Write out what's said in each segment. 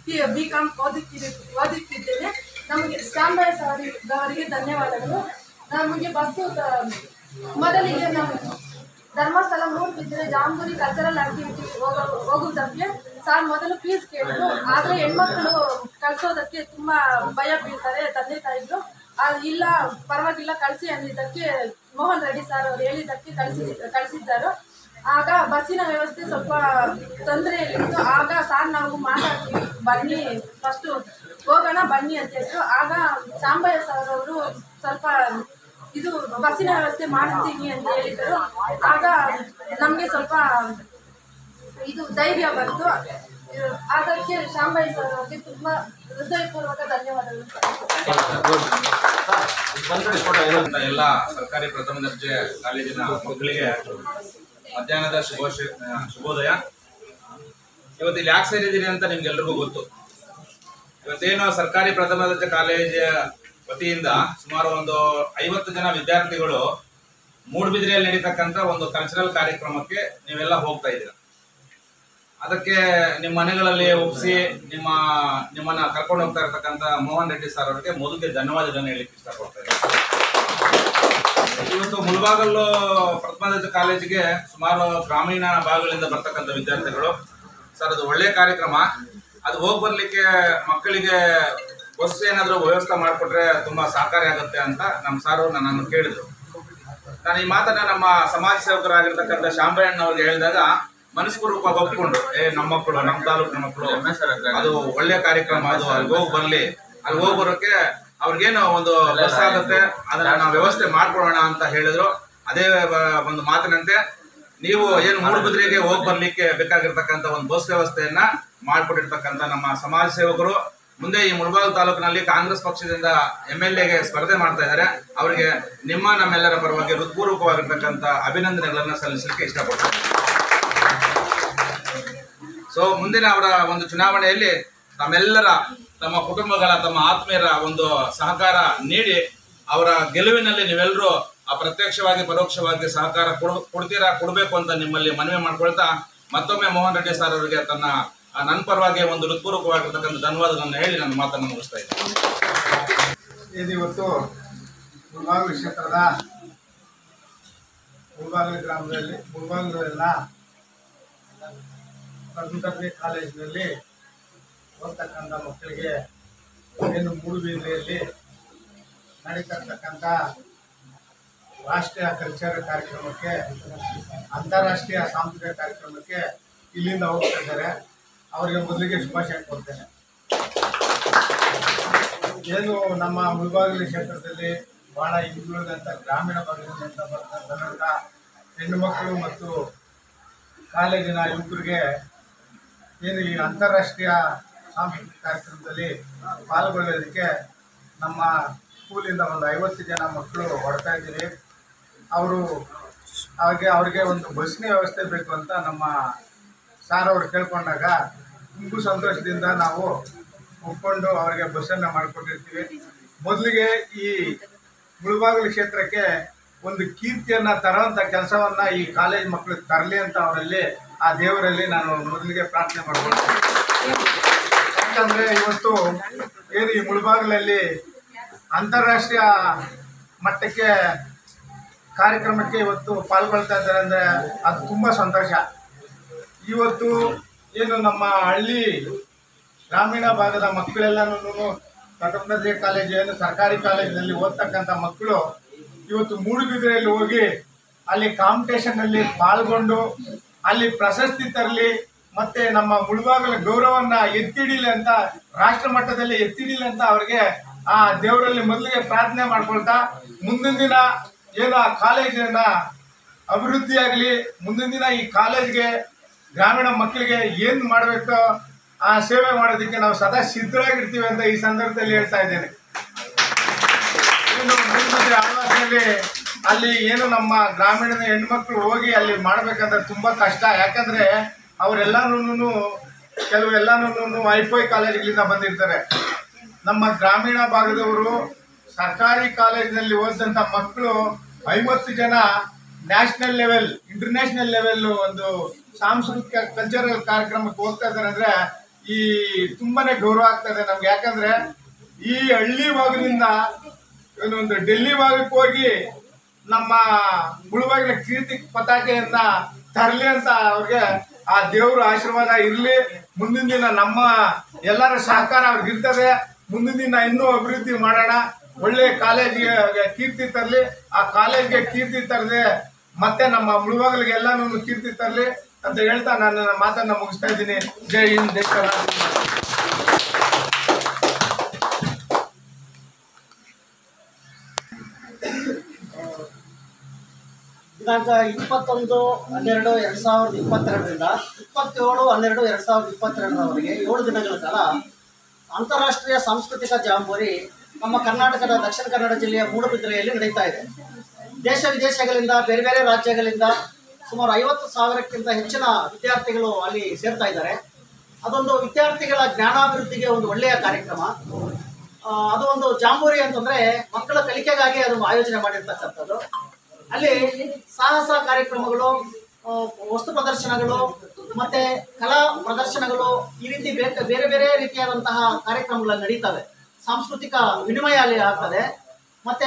B com ಓದುತ್ತಿದ್ದೆ ಓದುತ್ತಿದ್ದೇನೆ ನಮಗೆ ಶ್ಯಾಂಬಾಯ sir ಅವರಿಗೆ ಧನ್ಯವಾದಗಳು ನಮಗೆ ಬಸ್ಸು ತ- ಮೊದಲಿಗೆ ನಾವು Dharmasthala Moodbidri jamboree cultural activity ಹೋಗ ಹೋಗುವುದಕ್ಕೆ ಸರ್ ಮೊದಲು ಫೀಸ್ ಕೇಳಿದ್ರು ಆದರೆ ಹೆಣ್ಮಕ್ಳು ಕಳಿಸೋದಕ್ಕೆ ತುಂಬ ಭಯ ಬೀಳ್ತಾರೆ ತಂದೆ ತಾಯಿಗಳು ಆ, ಇಲ್ಲ ಪರವಾಗಿಲ್ಲ ಕಳಿಸಿ ಅಂದಿದ್ದಕ್ಕೆ ಮೋಹನ್ ರೆಡ್ಡಿ ಸರ್ ಅವರು ಹೇಳಿದ್ದಕ್ಕೆ ಕಳಿಸಿ ಕಳಿಸಿದ್ದರು ಆಗ ಬಸ್ಸಿನ ವ್ಯವಸ್ಥೆ ಸ್ವಲ್ಪ ತೊಂದರೆಯಲ್ಲಿತ್ತು ಆಗ ಸಾರ್ ನಾವು ಮಾತಾಡ್ತೀವಿ ಬನ್ನಿ ಫಸ್ಟು ಹೋಗೋಣ ಬನ್ನಿ ಅಂತ ಹೇಳಿದ್ರು ಆಗ ಸಾಂಬಯ್ಯ ಸರ್ ಅವರು ಸ್ವಲ್ಪ ಇದು ಬಸ್ಸಿನ ವ್ಯವಸ್ಥೆ ಮಾಡ್ತೀನಿ ಅಂತ ಹೇಳಿದರು ಆಗ ನಮಗೆ ಸ್ವಲ್ಪ ಇದು ಧೈರ್ಯ ಬಂತು ಇದು- ಅದಕ್ಕೆ ಶಾಂಬಯ್ಯ ಸರ್ ಅವರಿಗೆ ತುಂಬ ಹೃದಯಪೂರ್ವಕ ಧನ್ಯವಾದಗಳು ಅಂತ ಎಲ್ಲ ಸರ್ಕಾರಿ ಪ್ರಥಮ ದರ್ಜೆ ಕಾಲೇಜಿನ ಮಕ್ಕಳಿಗೆ ಮಧ್ಯಾಹ್ನದ ಶುಭ ಶುಭೋದಯ ಇವತ್ತು ಇಲ್ಲಿ ಯಾಕೆ ಸೇರಿದ್ದೀರಿ ಅಂತ ನಿಮ್ಗೆಲ್ರಿಗೂ ಗೊತ್ತು ಇವತ್ತೇನು ಸರ್ಕಾರಿ ಪ್ರಥಮ ದರ್ಜೆ ಕಾಲೇಜ್ ವತಿಯಿಂದ ಸುಮಾರು ಒಂದು ಐವತ್ತು ಜನ ವಿದ್ಯಾರ್ಥಿಗಳು ಮೂಡುಬಿದ್ರೆಯಲ್ಲಿ ನಡೀತಕ್ಕಂಥ ಒಂದು ಕಲ್ಚರಲ್ ಕಾರ್ಯಕ್ರಮಕ್ಕೆ ನೀವೆಲ್ಲ ಹೋಗ್ತಾ ಇದ್ದೀರಾ ಅದಕ್ಕೆ ನಿಮ್ಮ ಮನೆಗಳಲ್ಲಿ ಒಪ್ಪಿಸಿ ನಿಮ್ಮ ನಿಮ್ಮನ್ನ ಕರ್ಕೊಂಡು ಹೋಗ್ತಾ ಇರತಕ್ಕಂಥ ಮೋಹನ್ ರೆಡ್ಡಿ ಸರ್ ಅವರಿಗೆ ಮೊದಲಿಗೆ ಧನ್ಯವಾದಗಳನ್ನು ಹೇಳಲಿಕ್ಕೆ ಇಷ್ಟಪಡ್ತಾ ಇದ್ದೀನಿ ಇವತ್ತು ಮುಳಬಾಗಲ್ಲು ಪ್ರಥಮ ದರ್ಜೆ ಕಾಲೇಜಿಗೆ ಸುಮಾರು ಗ್ರಾಮೀಣ ಭಾಗಗಳಿಂದ ಬರ್ತಕ್ಕಂಥ ವಿದ್ಯಾರ್ಥಿಗಳು ಸರ್ ಅದು ಒಳ್ಳೆಯ ಕಾರ್ಯಕ್ರಮ ಅದು ಹೋಗಿ ಬರ್ಲಿಕ್ಕೆ ಮಕ್ಕಳಿಗೆ ಬಸ್ ಏನಾದರೂ ವ್ಯವಸ್ಥೆ ಮಾಡಿಕೊಟ್ರೆ ತುಂಬಾ ಸಹಕಾರಿ ಆಗುತ್ತೆ ಅಂತ ನಮ್ಮ ಸಾರು ನನ್ನನ್ನು ಕೇಳಿದ್ರು ನಾನು ಈ ಮಾತನ್ನ ನಮ್ಮ ಸಮಾಜ ಸೇವಕರಾಗಿರ್ತಕ್ಕಂಥ ಶಾಂಬಯ್ಯಣ್ಣ ಅವ್ರಿಗೆ ಹೇಳಿದಾಗ ಮನಸ್ಪೂರ್ವಕವಾಗಿ ಒಪ್ಕೊಂಡು ಏ ನಮ್ಮ ಮಕ್ಕಳು ನಮ್ಮ ತಾಲೂಕಿನ ಮಕ್ಕಳು ಅದು ಒಳ್ಳೆ ಕಾರ್ಯಕ್ರಮ ಅದು ಅಲ್ಲಿ ಹೋಗಿ ಬರ್ಲಿ ಅಲ್ಲಿ ಹೋಗಿ ಬರೋಕೆ ಅವ್ರಿಗೇನು ಒಂದು ಬಸ್ ಆಗುತ್ತೆ ಅದನ್ನ ನಾವು ವ್ಯವಸ್ಥೆ ಮಾಡ್ಕೊಡೋಣ ಅಂತ ಹೇಳಿದ್ರು ಅದೇ ಬ- ಒಂದು ಮಾತಿನಂತೆ ನೀವು ಏನು ಮೂಡುಬಿದ್ರಿಗೆ ಹೋಗಿ ಬರ್ಲಿಕ್ಕೆ ಬೇಕಾಗಿರ್ತಕ್ಕಂಥ ಒಂದು ಬಸ್ ವ್ಯವಸ್ಥೆಯನ್ನ ಮಾಡಿಕೊಟ್ಟಿರ್ತಕ್ಕಂಥ ನಮ್ಮ ಸಮಾಜ ಸೇವಕರು ಮುಂದೆ ಈ ಮುಳಬಾಗಿಲು ತಾಲೂಕಿನಲ್ಲಿ ಕಾಂಗ್ರೆಸ್ ಪಕ್ಷದಿಂದ ಎಂ ಎಲ್ ಎಗೆ ಸ್ಪರ್ಧೆ ಮಾಡ್ತಾ ಇದ್ದಾರೆ ಅವರಿಗೆ ನಿಮ್ಮ ನಮ್ಮೆಲ್ಲರ ಪರವಾಗಿ ಹೃತ್ಪೂರ್ವಕವಾಗಿರ್ತಕ್ಕಂಥ ಅಭಿನಂದನೆಗಳನ್ನ ಸಲ್ಲಿಸಲಿಕ್ಕೆ ಇಷ್ಟಪಡ್ತೀನಿ ಸೊ ಮುಂದಿನ ಅವರ ಒಂದು ಚುನಾವಣೆಯಲ್ಲಿ ತಮ್ಮೆಲ್ಲರ ತಮ್ಮ ಕುಟುಂಬಗಳ ತಮ್ಮ ಆತ್ಮೀಯರ ಒಂದು ಸಹಕಾರ ನೀಡಿ ಅವರ ಗೆಲುವಿನಲ್ಲಿ ನೀವೆಲ್ಲರೂ ಅಪ್ರತ್ಯಕ್ಷವಾಗಿ ಪರೋಕ್ಷವಾಗಿ ಸಹಕಾರ ಕೊಡ್ ಕೊಡ್ತೀರಾ ಕೊಡಬೇಕು ಅಂತ ನಿಮ್ಮಲ್ಲಿ ಮನವಿ ಮಾಡ್ಕೊಳ್ತಾ ಮತ್ತೊಮ್ಮೆ ಮೋಹನ್ ರೆಡ್ಡಿ ಸರ್ ಅವರಿಗೆ ತನ್ನ ಆ, ನನ್ನ ಪರವಾಗಿ ಒಂದು ಹೃತ್ಪೂರ್ವಕವಾಗಿರ್ತಕ್ಕಂಥ ಧನ್ಯವಾದಗಳನ್ನು ಹೇಳಿ ನನ್ನ ಮಾತನ್ನು ಮುಗಿಸ್ತಾ ಇದ್ದೀನಿ ಇದು ಇವತ್ತು ಮುಳಬಾಗಿಲು ಕ್ಷೇತ್ರದ ಮುಳಬಾಗಿಲು ಗ್ರಾಮದಲ್ಲಿ ಮುಳಬಾಗಿಲೆಲ್ಲ ಕರ್ನಾಟಕ ಕಾಲೇಜಿನಲ್ಲಿ ಓದ್ತಕ್ಕಂಥ ಮಕ್ಕಳಿಗೆ ಏನು ಮೂಡುಬಿದ್ರೆಯಲ್ಲಿ ನಡೀತಿರ್ತಕ್ಕಂಥ ರಾಷ್ಟ್ರೀಯ ಕಲ್ಚರ್ ಕಾರ್ಯಕ್ರಮಕ್ಕೆ ಅಂತಾರಾಷ್ಟ್ರೀಯ ಸಾಂಸ್ಕೃತಿಕ ಕಾರ್ಯಕ್ರಮಕ್ಕೆ ಇಲ್ಲಿಂದ ಹೋಗ್ತಾ ಇದ್ದಾರೆ ಅವರಿಗೆ ಮೊದಲಿಗೆ ಶುಭಾಶಯ ಕೊಡ್ತೇನೆ ಏನು ನಮ್ಮ ಮುಳಬಾಗಿಲು ಕ್ಷೇತ್ರದಲ್ಲಿ ಬಹಳ ಹಿಂದುಳಿದಂಥ ಗ್ರಾಮೀಣ ಭಾಗದಿಂದ ಬರ್ತಕ್ಕಂಥ ಹೆಣ್ಣು ಮಕ್ಕಳು ಮತ್ತು ಕಾಲೇಜಿನ ಯುವಕರಿಗೆ ಏನು ಈ ಅಂತಾರಾಷ್ಟ್ರೀಯ ಸಾಂಸ್ಕೃತಿಕ ಕಾರ್ಯಕ್ರಮದಲ್ಲಿ ಪಾಲ್ಗೊಳ್ಳೋದಕ್ಕೆ ನಮ್ಮ ಸ್ಕೂಲಿಂದ ಒಂದು ಐವತ್ತು ಜನ ಮಕ್ಕಳು ಹೊರಡ್ತಾ ಇದ್ದೀವಿ ಅವರು ಹಾಗೆ ಅವ್ರಿಗೆ ಒಂದು ಬಸ್ಸಿನ ವ್ಯವಸ್ಥೆ ಬೇಕು ಅಂತ ನಮ್ಮ ಸಾರ್ ಅವರು ಕೇಳ್ಕೊಂಡಾಗ ತುಂಬ ಸಂತೋಷದಿಂದ ನಾವು ಒಪ್ಕೊಂಡು ಅವರಿಗೆ ಬಸ್ಸನ್ನು ಮಾಡಿಕೊಟ್ಟಿರ್ತೀವಿ ಮೊದಲಿಗೆ ಈ ಮುಳಬಾಗಿಲು ಕ್ಷೇತ್ರಕ್ಕೆ ಒಂದು ಕೀರ್ತಿಯನ್ನು ತರುವಂಥ ಕೆಲಸವನ್ನು ಈ ಕಾಲೇಜ್ ಮಕ್ಕಳು ತರಲಿ ಅಂತ ಅವರಲ್ಲಿ ಆ ದೇವರಲ್ಲಿ ನಾನು ಮೊದಲಿಗೆ ಪ್ರಾರ್ಥನೆ ಮಾಡ್ಕೊಳ್ತೀನಿ ಯಾಕಂದರೆ ಇವತ್ತು ಏನು ಈ ಮುಳಬಾಗಿಲಲ್ಲಿ ಅಂತಾರಾಷ್ಟ್ರೀಯ ಮಟ್ಟಕ್ಕೆ ಕಾರ್ಯಕ್ರಮಕ್ಕೆ ಇವತ್ತು ಪಾಲ್ಗೊಳ್ತಾ ಇದ್ದಾರೆ ಅಂದರೆ ಅದು ತುಂಬ ಸಂತೋಷ ಇವತ್ತು ಏನು ನಮ್ಮ ಹಳ್ಳಿ ಗ್ರಾಮೀಣ ಭಾಗದ ಮಕ್ಕಳೆಲ್ಲನೂ ಪ್ರಥಮ ದರ್ಜೆ ಕಾಲೇಜು ಏನು ಸರ್ಕಾರಿ ಕಾಲೇಜಿನಲ್ಲಿ ಓದ್ತಕ್ಕಂಥ ಮಕ್ಕಳು ಇವತ್ತು ಮೂಡುಬಿದಿರೆಯಲ್ಲಿ ಹೋಗಿ ಅಲ್ಲಿ ಕಾಂಪಿಟೇಷನ್ನಲ್ಲಿ ಪಾಲ್ಗೊಂಡು ಅಲ್ಲಿ ಪ್ರಶಸ್ತಿ ತರಲಿ ಮತ್ತೆ ನಮ್ಮ ಮುಳುಬಾಗಲ ಗೌರವನ್ನ ಎತ್ತಿಡಿಲಿ ಅಂತ ರಾಷ್ಟ್ರ ಮಟ್ಟದಲ್ಲಿ ಎತ್ತಿಡಿಲಿ ಅಂತ ಅವ್ರಿಗೆ ಆ ದೇವರಲ್ಲಿ ಮೊದಲಿಗೆ ಪ್ರಾರ್ಥನೆ ಮಾಡ್ಕೊಳ್ತಾ ಮುಂದಿನ ದಿನ ಏನು ಆ ಕಾಲೇಜನ್ನ ಅಭಿವೃದ್ಧಿ ಆಗಲಿ ಮುಂದಿನ ದಿನ ಈ ಕಾಲೇಜ್ಗೆ ಗ್ರಾಮೀಣ ಮಕ್ಕಳಿಗೆ ಏನು ಮಾಡಬೇಕು ಆ ಸೇವೆ ಮಾಡೋದಕ್ಕೆ ನಾವು ಸದಾ ಸಿದ್ಧರಾಗಿರ್ತೀವಿ ಅಂತ ಈ ಸಂದರ್ಭದಲ್ಲಿ ಹೇಳ್ತಾ ಇದ್ದೇನೆ ಏನು ಮೂಡುಬಿದ್ರೆ ಆಳ್ವಾಸ್ನಲ್ಲಿ ಅಲ್ಲಿ ಏನು ನಮ್ಮ ಗ್ರಾಮೀಣದ ಹೆಣ್ಮಕ್ಳು ಹೋಗಿ ಅಲ್ಲಿ ಮಾಡ್ಬೇಕಂದ್ರೆ ತುಂಬ ಕಷ್ಟ ಯಾಕಂದ್ರೆ ಅವರೆಲ್ಲನೂ ಕೆಲವು ಎಲ್ಲನೂ ಐಫೈ ಕಾಲೇಜ್ಗಳಿಂದ ಬಂದಿರ್ತಾರೆ ನಮ್ಮ ಗ್ರಾಮೀಣ ಭಾಗದವರು ಸರ್ಕಾರಿ ಕಾಲೇಜಿನಲ್ಲಿ ಓದಿದಂಥ ಮಕ್ಕಳು ಐವತ್ತು ಜನ ನ್ಯಾಷನಲ್ ಲೆವೆಲ್ ಇಂಟರ್ನ್ಯಾಷನಲ್ ಲೆವೆಲ್ ಒಂದು ಸಾಂಸ್ಕೃತಿಕ ಕಲ್ಚರಲ್ ಕಾರ್ಯಕ್ರಮಕ್ಕೆ ಹೋಗ್ತಾ ಇದ್ದಾರೆ ಅಂದ್ರೆ ಈ ತುಂಬಾನೇ ಗೌರವ ಆಗ್ತದೆ ನಮ್ಗೆ ಯಾಕಂದ್ರೆ ಈ ಹಳ್ಳಿ ಭಾಗದಿಂದ ಏನೊಂದು ಡೆಲ್ಲಿ ಭಾಗಕ್ಕೆ ಹೋಗಿ ನಮ್ಮ ಮುಳುಬಾಗಿಲ ಕೀರ್ತಿ ಪತಾಕೆಯನ್ನ ತರಲಿ ಅಂತ ಅವ್ರಿಗೆ ಆ ದೇವ್ರ ಆಶೀರ್ವಾದ ಇರ್ಲಿ ಮುಂದಿನ ದಿನ ನಮ್ಮ ಎಲ್ಲರ ಸಹಕಾರ ಅವ್ರಿಗೆ ಇರ್ತದೆ ಮುಂದಿನ ದಿನ ಇನ್ನೂ ಅಭಿವೃದ್ಧಿ ಮಾಡೋಣ ಒಳ್ಳೆ ಕಾಲೇಜಿಗೆ ಕೀರ್ತಿ ತರಲಿ ಆ ಕಾಲೇಜ್ಗೆ ಕೀರ್ತಿ ತರದೆ ಮತ್ತೆ ನಮ್ಮ ಮುಳುಬಾಗಿಲಿಗೆ ಎಲ್ಲಾನು ಕೀರ್ತಿ ತರಲಿ ಅಂತ ಹೇಳ್ತಾ ನಾನು ನನ್ನ ಮಾತನ್ನ ಮುಗಿಸ್ತಾ ಇದ್ದೀನಿ ಜೈ ಹಿಂದ್ ಜೈ ಕರ್ನಾಟಕ ದಿನಾಂಕ ಇಪ್ಪತ್ತೊಂದು ಹನ್ನೆರಡು ಎರಡು ಸಾವಿರದ ಇಪ್ಪತ್ತೆರಡರಿಂದ ಇಪ್ಪತ್ತೇಳು ಹನ್ನೆರಡು ಎರಡು ಸಾವಿರದ ಇಪ್ಪತ್ತೆರಡರವರೆಗೆ ಏಳು ದಿನಗಳ ಕಾಲ ಅಂತಾರಾಷ್ಟ್ರೀಯ ಸಾಂಸ್ಕೃತಿಕ ಜಾಂಬೂರಿ ನಮ್ಮ ಕರ್ನಾಟಕದ ದಕ್ಷಿಣ ಕನ್ನಡ ಜಿಲ್ಲೆಯ ಮೂಡುಬಿದಿರೆಯಲ್ಲಿ ನಡೀತಾ ಇದೆ ದೇಶ ವಿದೇಶಗಳಿಂದ ಬೇರೆ ಬೇರೆ ರಾಜ್ಯಗಳಿಂದ ಸುಮಾರು ಐವತ್ತು ಸಾವಿರಕ್ಕಿಂತ ಹೆಚ್ಚಿನ ವಿದ್ಯಾರ್ಥಿಗಳು ಅಲ್ಲಿ ಸೇರ್ತಾ ಇದ್ದಾರೆ ಅದೊಂದು ವಿದ್ಯಾರ್ಥಿಗಳ ಜ್ಞಾನಾಭಿವೃದ್ಧಿಗೆ ಒಂದು ಒಳ್ಳೆಯ ಕಾರ್ಯಕ್ರಮ ಆ, ಅದು ಒಂದು ಜಾಂಬೂರಿ ಅಂತಂದ್ರೆ ಮಕ್ಕಳ ಕಲಿಕೆಗಾಗಿ ಅದು ಆಯೋಜನೆ ಮಾಡಿರ್ತಕ್ಕಂಥದ್ದು ಅಲ್ಲಿ ಸಾಹಸ ಕಾರ್ಯಕ್ರಮಗಳು ಆ, ವಸ್ತು ಪ್ರದರ್ಶನಗಳು ಮತ್ತೆ ಕಲಾ ಪ್ರದರ್ಶನಗಳು ಈ ರೀತಿ ಬೇರೆ ಬೇರೆ ಬೇರೆ ರೀತಿಯಾದಂತಹ ಕಾರ್ಯಕ್ರಮಗಳು ನಡೀತವೆ ಸಾಂಸ್ಕೃತಿಕ ವಿನಿಮಯ ಅಲ್ಲಿ ಆಗ್ತದೆ ಮತ್ತೆ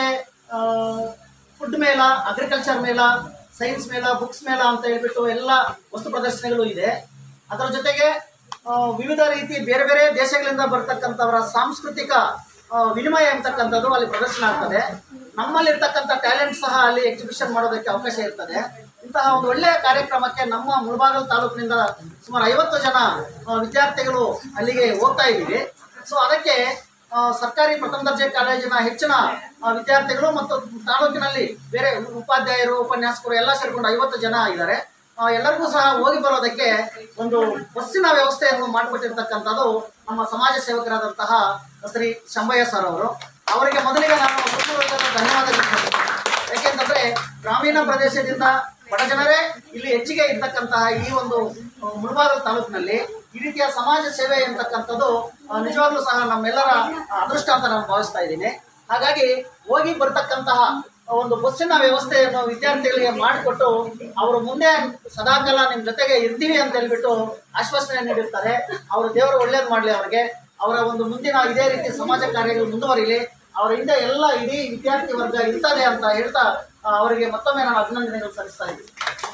ಫುಡ್ ಮೇಳ ಅಗ್ರಿಕಲ್ಚರ್ ಮೇಳ ಸೈನ್ಸ್ ಮೇಳ ಬುಕ್ಸ್ ಮೇಳ ಅಂತ ಹೇಳ್ಬಿಟ್ಟು ಎಲ್ಲ ವಸ್ತು ಪ್ರದರ್ಶನಗಳು ಇದೆ ಅದರ ಜೊತೆಗೆ ಆ, ವಿವಿಧ ರೀತಿ ಬೇರೆ ಬೇರೆ ದೇಶಗಳಿಂದ ಬರ್ತಕ್ಕಂಥವರ ಸಾಂಸ್ಕೃತಿಕ ಆ, ವಿನಿಮಯ ಎಂತಕ್ಕಂಥದ್ದು ಅಲ್ಲಿ ಪ್ರದರ್ಶನ ಆಗ್ತದೆ ನಮ್ಮಲ್ಲಿರ್ತಕ್ಕಂಥ ಟ್ಯಾಲೆಂಟ್ ಸಹ ಅಲ್ಲಿ ಎಕ್ಸಿಬಿಷನ್ ಮಾಡೋದಕ್ಕೆ ಅವಕಾಶ ಇರ್ತದೆ ಇಂತಹ ಒಂದು ಒಳ್ಳೆಯ ಕಾರ್ಯಕ್ರಮಕ್ಕೆ ನಮ್ಮ ಮುಳಬಾಗಲ್ ತಾಲೂಕಿನಿಂದ ಸುಮಾರು ಐವತ್ತು ಜನ ಆ, ವಿದ್ಯಾರ್ಥಿಗಳು ಅಲ್ಲಿಗೆ ಹೋಗ್ತಾ ಇದ್ದೀವಿ ಸೊ ಅದಕ್ಕೆ ಆ, ಸರ್ಕಾರಿ ಪ್ರಥಮ ದರ್ಜೆ ಕಾಲೇಜಿನ ಹೆಚ್ಚಿನ ಆ, ವಿದ್ಯಾರ್ಥಿಗಳು ಮತ್ತು ತಾಲೂಕಿನಲ್ಲಿ ಬೇರೆ ಉಪಾಧ್ಯಾಯರು ಉಪನ್ಯಾಸಕರು ಎಲ್ಲ ಸೇರಿಕೊಂಡು ಐವತ್ತು ಜನ ಇದ್ದಾರೆ ಆ, ಎಲ್ಲರಿಗೂ ಸಹ ಹೋಗಿ ಬರೋದಕ್ಕೆ ಒಂದು ಬಸ್ಸಿನ ವ್ಯವಸ್ಥೆಯನ್ನು ಮಾಡಿಕೊಟ್ಟಿರ್ತಕ್ಕಂಥದ್ದು ನಮ್ಮ ಸಮಾಜ ಸೇವಕರಾದಂತಹ ಶ್ರೀ ಶಂಭಯ್ಯ ಸರ್ ಅವರು ಅವರಿಗೆ ಮೊದಲಿಗೆ ನಾನು ಹೃತ್ಪೂರ್ವಕ ಧನ್ಯವಾದಗಳು ಹೇಳ್ತೀನಿ. ಯಾಕೆಂತಂದ್ರೆ ಗ್ರಾಮೀಣ ಪ್ರದೇಶದಿಂದ ಬಡ ಜನರೇ ಇಲ್ಲಿ ಹೆಚ್ಚಿಗೆ ಇರ್ತಕ್ಕಂತಹ ಈ ಒಂದು ಆ, ಮುಳಬಾಗಿಲು ತಾಲೂಕಿನಲ್ಲಿ ಈ ರೀತಿಯ ಸಮಾಜ ಸೇವೆ ಎಂತಕ್ಕಂಥದ್ದು ಆ, ನಿಜವಾಗ್ಲೂ ಸಹ ನಮ್ಮೆಲ್ಲರ ಆ, ಅದೃಷ್ಟ ಅಂತ ನಾನು ಭಾವಿಸ್ತಾ ಇದ್ದೀನಿ ಹಾಗಾಗಿ ಹೋಗಿ ಬರ್ತಕ್ಕಂತಹ ಒಂದು ಬಸ್ಸಿನ ವ್ಯವಸ್ಥೆಯನ್ನು ವಿದ್ಯಾರ್ಥಿಗಳಿಗೆ ಮಾಡಿಕೊಟ್ಟು ಅವರು ಮುಂದೆ ಸದಾಕಾಲ ನಿಮ್ಮ ಜೊತೆಗೆ ಇರ್ತೀವಿ ಅಂತ ಹೇಳ್ಬಿಟ್ಟು ಆಶ್ವಾಸನೆ ನೀಡಿರ್ತಾರೆ ಅವರು ದೇವರು ಒಳ್ಳೇದು ಮಾಡಲಿ ಅವರಿಗೆ ಅವರ ಒಂದು ಮುಂದಿನ ಇದೇ ರೀತಿ ಸಮಾಜ ಕಾರ್ಯಗಳು ಮುಂದುವರಿಲಿ ಅವರ ಹಿಂದೆ ಎಲ್ಲ ಇಡೀ ವಿದ್ಯಾರ್ಥಿ ವರ್ಗ ಇರ್ತದೆ ಅಂತ ಹೇಳ್ತಾ ಆ, ಅವರಿಗೆ ಮತ್ತೊಮ್ಮೆ ನಾನು ಅಭಿನಂದನೆಗಳು ಸಲ್ಲಿಸ್ತಾ ಇದ್ದೀನಿ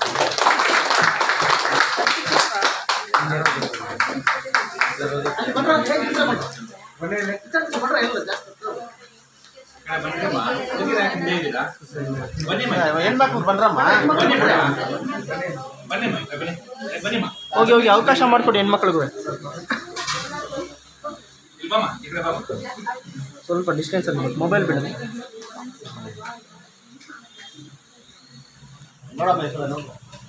ಅಲ್ಲಿ ಬಂದ್ರೆ ಒಂದು ಹೇಗೆ ಚಿತ್ರ ಮಾಡಿ. ಚಿತ್ರ ಬಂದ್ರೆ ಇಲ್ಲ ಜಾಸ್ತಿ ಬನ್ನಿಮ್ಮ ಮುಗಿದ ಹಿಂದೆ ಇದ್ದೀರಾ ಬನ್ನಿಮ್ಮ ಹೆಣ್ಮಕ್ಳು ಬನ್ರಮ್ಮ ಬನ್ನಿ ಬಿಡ ಬನ್ನಿಮ್ಮ ಬನ್ನಿ ಏ, ಬನ್ನಿಮ್ಮ ಹೋಗಿ ಹೋಗಿ ಅವಕಾಶ ಮಾಡಿಕೊಡಿ ಹೆಣ್ಮಕ್ಳಿಗೂ ಇಲ್ಬಮ್ಮ ಈ ಕಡೆ ಬಾಮ್ಮ ಸ್ವಲ್ಪ ಡಿಸ್ಟೆನ್ಸ್ ಅಲ್ಲಿ ಮೊಬೈಲ್ ಬಿಡಿ ನೋಡಮ್ಮ ಈ ಕಡೆ ನೋಡು.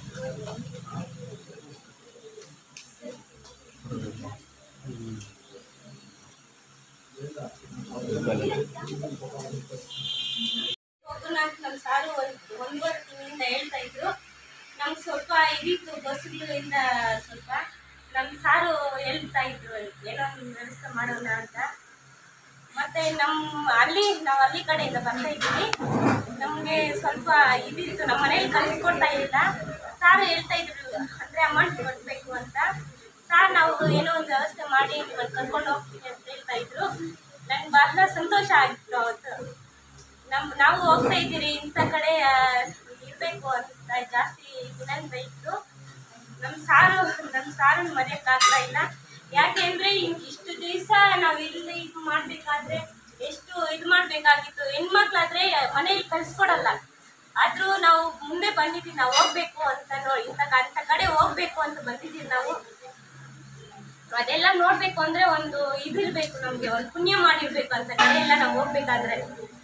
ಒಬ್ಬನಾಗ್ ನಮ್ಮ ಸಾರು ಒಂದು ಒಂದೂವರೆ ತಿಂಗಳಿಂದ ಹೇಳ್ತಾ ಇದ್ರು ನಮ್ಗೆ ಸ್ವಲ್ಪ ಇದಿತ್ತು ಬಸ್ಗಳಿಂದ ಸ್ವಲ್ಪ ನಮ್ಮ ಸಾರು ಹೇಳ್ತಾ ಇದ್ರು ಏನೋ ಒಂದು ವ್ಯವಸ್ಥೆ ಮಾಡೋಣ ಅಂತ ಮತ್ತೆ ನಮ್ಮ ಅಲ್ಲಿ ನಾವು ಅಲ್ಲಿ ಕಡೆಯಿಂದ ಬರ್ತಾ ಇದ್ದೀವಿ ನಮಗೆ ಸ್ವಲ್ಪ ಇದಿತ್ತು ನಮ್ಮ ಮನೇಲಿ ಕಳಿಸ್ಕೊಡ್ತಾ ಇಲ್ಲ ಸಾರು ಹೇಳ್ತಾ ಇದ್ರು ಅಂದರೆ ಅಮೌಂಟ್ ಕೊಡಬೇಕು ಅಂತ ಸಾರ್ ನಾವು ಏನೋ ಒಂದು ವ್ಯವಸ್ಥೆ ಮಾಡಿ ನಿಮ್ಮನ್ನು ಕರ್ಕೊಂಡು ಹೋಗ್ತೀವಿ ಅಂತ ಹೇಳ್ತಾ ಇದ್ರು ನಂಗೆ ಬಹಳ ಸಂತೋಷ ಆಗಿತ್ತು ಅವತ್ತು ನಮ್ ನಾವು ಹೋಗ್ತಾ ಇದ್ದೀರಿ ಇಂಥ ಕಡೆ ಆ, ಇರ್ಬೇಕು ಅಂತ ಜಾಸ್ತಿ ದಿನದಿಂದ ಇತ್ತು ನಮ್ಮ ಸಾರು ನಮ್ಮ ಸಾರನ್ನ ಮರೆಯೋಕ್ಕಾಗ್ತಾ ಇಲ್ಲ ಯಾಕೆ ಅಂದರೆ ಇಷ್ಟು ದಿವಸ ನಾವು ಇಲ್ಲಿ ಇದು ಮಾಡಬೇಕಾದ್ರೆ ಎಷ್ಟು ಇದು ಮಾಡಬೇಕಾಗಿತ್ತು ಹೆಣ್ಮಕ್ಳಾದ್ರೆ ಮನೇಲಿ ಕಳಿಸ್ಕೊಡಲ್ಲ ಆದರೂ ನಾವು ಮುಂದೆ ಬಂದಿದ್ದೀವಿ ನಾವು ಹೋಗ್ಬೇಕು ಅಂತ ನೋಡಿ ಇಂಥ ಅಂಥ ಕಡೆ ಹೋಗ್ಬೇಕು ಅಂತ ಬಂದಿದ್ದೀವಿ ನಾವು ಅದೆಲ್ಲ ನೋಡ್ಬೇಕು ಅಂದ್ರೆ ಒಂದು ಇದಿರ್ಬೇಕು ನಮ್ಗೆ ಒಂದು ಪುಣ್ಯ ಮಾಡಿರ್ಬೇಕು ಅಂತ ಕಡೆ ಎಲ್ಲ ನಾವು ಹೋಗ್ಬೇಕಾದ್ರೆ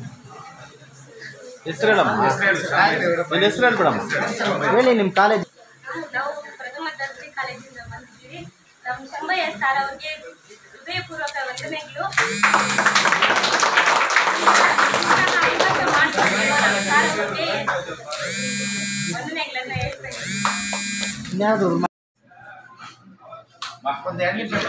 ಹೆಸರು ಹೇಳಮ್ಮ ನಿನ್ನ ಹೆಸರು ಹೇಳ್ಬಿಡಮ್ಮ ಹೇಳಿ ನಿಮ್ಮ ಕಾಲೇಜ್ ನಾವು ಪ್ರಥಮ ದರ್ಜೆ ಕಾಲೇಜಿಂದ ಬಂದಿದ್ದೀವಿ ನಮ್ಮ ಶಂಭಯ್ಯ ಸರ್ ಅವ್ರಿಗೆ ಹೃದಯಪೂರ್ವಕ ವಂದನೆಗಳು ಇಂತಹ ಅವಕಾಶ ಮಾಡ್ಕೊಟ್ಟಿರೋ ನಮ್ಮ ಸರ್ ಅವ್ರಿಗೆ ವಂದನೆಗಳನ್ನ ಹೇಳ್ತಾ ಇದ್ದೀನಿ ಇನ್ಯಾವುದು ಒಂದು ಎರಡು ನಿಮಿಷ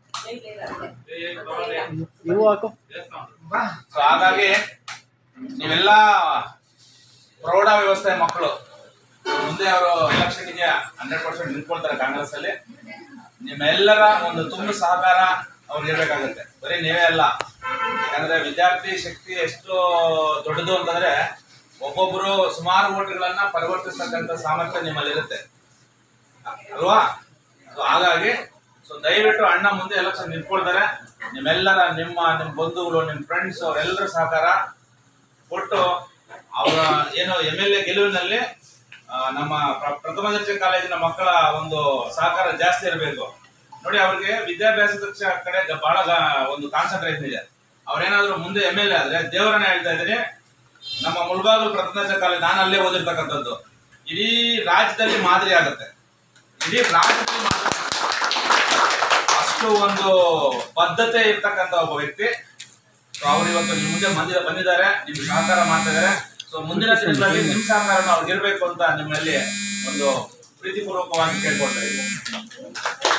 ಇವು ಹಾಕು ಸೊ ಹಾಗಾಗಿ ನೀವೆಲ್ಲ ಪ್ರೌಢ ವ್ಯವಸ್ಥೆ ಮಕ್ಕಳು ಮುಂದೆ ಅವರು ಎಲೆಕ್ಷನ್ಗೆ ಹಂಡ್ರೆಡ್ ಪರ್ಸೆಂಟ್ ನಿಂತ್ಕೊಳ್ತಾರೆ ಕಾಂಗ್ರೆಸ್ ಅಲ್ಲಿ ನಿಮ್ಮೆಲ್ಲರ ಒಂದು ತುಂಬ ಸಹಕಾರ ಅವ್ರಿಗೆ ಇರ್ಬೇಕಾಗುತ್ತೆ ಬರೀ ನೀವೇ ಅಲ್ಲ ಯಾಕಂದ್ರೆ ವಿದ್ಯಾರ್ಥಿ ಶಕ್ತಿ ಎಷ್ಟು ದೊಡ್ಡದು ಅಂತಂದ್ರೆ ಒಬ್ಬೊಬ್ರು ಸುಮಾರು ಓಟ್ಗಳನ್ನ ಪರಿವರ್ತಿಸ್ತಕ್ಕಂಥ ಸಾಮರ್ಥ್ಯ ನಿಮ್ಮಲ್ಲಿ ಇರುತ್ತೆ ಅಲ್ವಾ ಸೊ ಹಾಗಾಗಿ ಸೊ ದಯವಿಟ್ಟು ಅಣ್ಣ ಮುಂದೆ ಎಲೆಕ್ಷನ್ ನಿಂತ್ಕೊಳ್ತಾರೆ ನಿಮ್ಮೆಲ್ಲರ ನಿಮ್ಮ ನಿಮ್ಮ ಬಂಧುಗಳು ನಿಮ್ಮ ಫ್ರೆಂಡ್ಸ್ ಅವರೆಲ್ಲರ ಸಹಕಾರ ಕೊಟ್ಟು ಅವರ ಏನು ಎಮ್ ಎಲ್ ಎ ಗೆಲುವಿನಲ್ಲಿ ಆ, ನಮ್ಮ ಪ್ರ- ಪ್ರಥಮ ದರ್ಜೆ ಕಾಲೇಜಿನ ಮಕ್ಕಳ ಒಂದು ಸಹಕಾರ ಜಾಸ್ತಿ ಇರಬೇಕು ನೋಡಿ ಅವ್ರಿಗೆ ವಿದ್ಯಾಭ್ಯಾಸದ ಕ್ಷ- ಕಡೆ ಗ- ಬಹಳ ಗ- ಒಂದು ಕಾನ್ಸಂಟ್ರೇಷನ್ ಇದೆ ಅವ್ರೇನಾದ್ರು ಮುಂದೆ ಎಮ್ ಎಲ್ ಎ ಆದ್ರೆ ದೇವರನ್ನ ಹೇಳ್ತಾ ಇದ್ದೀನಿ ನಮ್ಮ ಮುಳಬಾಗಲ್ ಪ್ರಥಮ ದರ್ಜೆ ಕಾಲೇಜ್ ನಾನು ಅಲ್ಲೇ ಓದಿರ್ತಕ್ಕಂಥದ್ದು ಇಡೀ ರಾಜ್ಯದಲ್ಲಿ ಮಾದರಿ ಆಗುತ್ತೆ ಇಡೀ ರಾಜ್ಯದಲ್ಲಿ ಮಾದರಿ ಅಷ್ಟು ಒಂದು ಬದ್ಧತೆ ಇರ್ತಕ್ಕಂಥ ಒಬ್ಬ ವ್ಯಕ್ತಿ ಸೊ ಅವ್ರು ಇವತ್ತು ನಿಮ್ ಮುಂದೆ ಬಂದಿದ ಬಂದಿದ್ದಾರೆ ನಿಮ್ಗೆ ಸಹಕಾರ ಮಾಡ್ತಾ ಇದಾರೆ ಸೊ ಮುಂದಿನ ದಿನಗಳಲ್ಲಿ ನಿಮ್ ಸಹಕಾರನ ಅವ್ರಿಗೆ ಇರ್ಬೇಕು ಅಂತ ನಿಮ್ಮಲ್ಲಿ ಒಂದು ಪ್ರೀತಿಪೂರ್ವಕವಾಗಿ ಕೇಳ್ಕೊಳ್ತಾ ಇದ್ದೀನಿ